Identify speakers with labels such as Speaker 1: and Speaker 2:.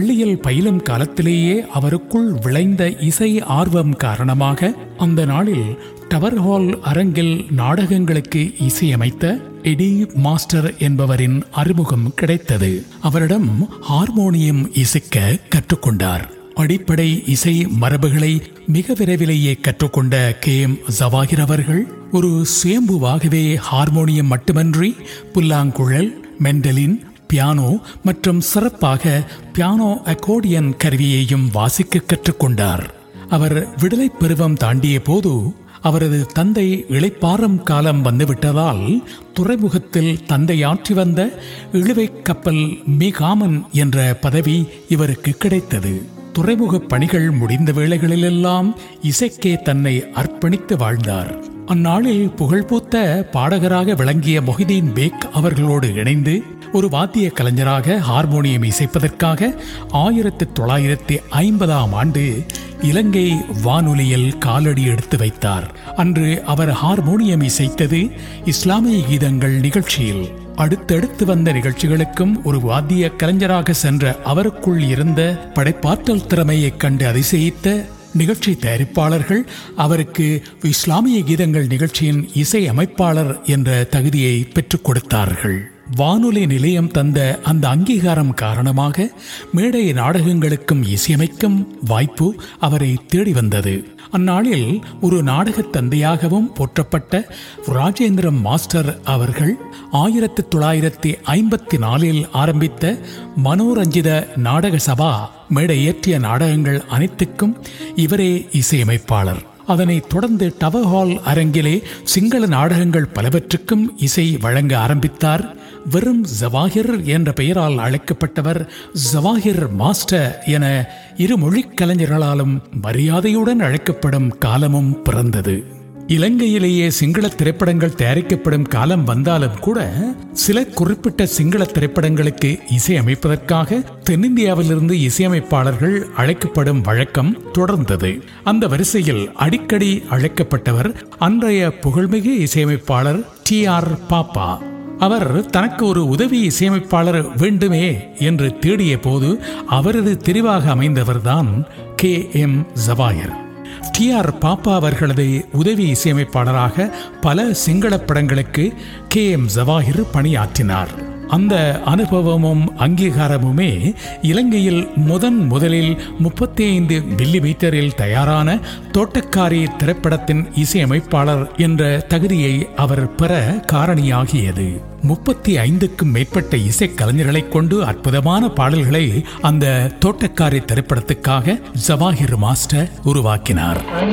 Speaker 1: பள்ளியில் பயிலும் காலத்திலேயே அவருக்குள் விளைந்த இசை ஆர்வம் காரணமாக அந்த நாளில் டவர் ஹால் அரங்கில் நாடகங்களுக்கு இசையமைத்த எடி மாஸ்டர் என்பவரின் அறிமுகம் கிடைத்தது அவரிடம் ஹார்மோனியம் இசைக்க கற்றுக்கொண்டார் அடிப்படை இசை மரபுகளை மிக விரைவிலேயே கற்றுக்கொண்ட கே எம் ஜவாகிர் அவர்கள் ஒரு சுயம்புவாகவே ஹார்மோனியம் மட்டுமன்றி புல்லாங்குழல் மெண்டலின் பியானோ மற்றும் சிறப்பாக பியானோ அக்கோர்டியன் கருவியையும் வாசிக்க கற்றுக்கொண்டார் அவர் விடுதலை பருவம் தாண்டிய போது அவரது தந்தை இளைப்பாறும் காலம் வந்துவிட்டதால் துறைமுகத்தில் தந்தை ஆற்றி வந்த இழுவை கப்பல் மீகாமன் என்ற பதவி இவருக்கு கிடைத்தது துறைமுக பணிகள் முடிந்த வேளைகளிலெல்லாம் இசைக்கே தன்னை அர்ப்பணித்து வாழ்ந்தார் அந்நாளில் புகழ்பூத்த பாடகராக விளங்கிய மொஹிதீன் பேக் அவர்களோடு இணைந்து ஒரு வாத்திய கலைஞராக ஹார்மோனியம் இசைப்பதற்காக ஆயிரத்தி தொள்ளாயிரத்தி ஐம்பதாம் ஆண்டு இலங்கை வானொலியில் காலடி எடுத்து வைத்தார் அன்று அவர் ஹார்மோனியம் இசைத்தது இஸ்லாமிய கீதங்கள் நிகழ்ச்சியில் அடுத்தடுத்து வந்த நிகழ்ச்சிகளுக்கும் ஒரு வாத்திய கலைஞராக சென்ற அவருக்குள் இருந்த படைப்பாற்றல் திறமையைக் கண்டு அதிசயித்த நிகழ்ச்சி தயாரிப்பாளர்கள் அவருக்கு இஸ்லாமிய கீதங்கள் நிகழ்ச்சியின் இசை அமைப்பாளர் என்ற தகுதியை பெற்றுக் கொடுத்தார்கள் வானொலி நிலையம் தந்த அந்த அங்கீகாரம் காரணமாக மேடை நாடகங்களுக்கும் இசையமைக்கும் வாய்ப்பு அவரை தேடி வந்தது அந்நாளில் ஒரு நாடகத் தந்தையாகவும் போற்றப்பட்ட ராஜேந்திரம் மாஸ்டர் அவர்கள் ஆயிரத்தி தொள்ளாயிரத்தி ஐம்பத்தி நாலில் ஆரம்பித்த மனோரஞ்சித நாடக சபா மேடையேற்றிய நாடகங்கள் அனைத்துக்கும் இவரே இசையமைப்பாளர் அதனைத் தொடர்ந்து டவர் ஹால் அரங்கிலே சிங்கள நாடகங்கள் பலவற்றுக்கும் இசை வழங்க ஆரம்பித்தார் வெறும் ஜவாஹிர் என்ற பெயரால் அழைக்கப்பட்டவர் ஜவாஹிர் மாஸ்டர் என இரு மொழிக் கலைஞர்களாலும் மரியாதையுடன் அழைக்கப்படும் காலமும் பிறந்தது இலங்கையிலேயே சிங்கள திரைப்படங்கள் தயாரிக்கப்படும் காலம் வந்தாலும் கூட சில குறிப்பிட்ட சிங்கள திரைப்படங்களுக்கு இசையமைப்பதற்காக தென்னிந்தியாவிலிருந்து இசையமைப்பாளர்கள் அழைக்கப்படும் வழக்கம் தொடர்ந்தது அந்த வரிசையில் அடிக்கடி அழைக்கப்பட்டவர் அன்றைய புகழ்மிகு இசையமைப்பாளர் டி ஆர் பாப்பா அவர் தனக்கு ஒரு உதவி இசையமைப்பாளர் வேண்டுமே என்று தேடிய போது அவரது தெரிவாக அமைந்தவர்தான் கே எம் ஜவாயர் டி ஆர் பாப்பா அவர்களது உதவி இசையமைப்பாளராக பல சிங்கள படங்களுக்கு கே எம் ஜவாஹிர் பணியாற்றினார் அந்த அனுபவமும் அங்கீகாரமுமே இலங்கையில் முதன் முதலில் முப்பத்தி ஐந்து மில்லி மீட்டரில் தயாரான தோட்டக்காரி திரைப்படத்தின் இசையமைப்பாளர் என்ற தகுதியை அவர் பெற காரணியாகியது முப்பத்தி ஐந்துக்கும் மேற்பட்ட இசைக்கலைஞர்களைக் கொண்டு அற்புதமான பாடல்களை அந்த தோட்டக்காரி திரைப்படத்துக்காக ஜவாஹிர் மாஸ்டர் உருவாக்கினார்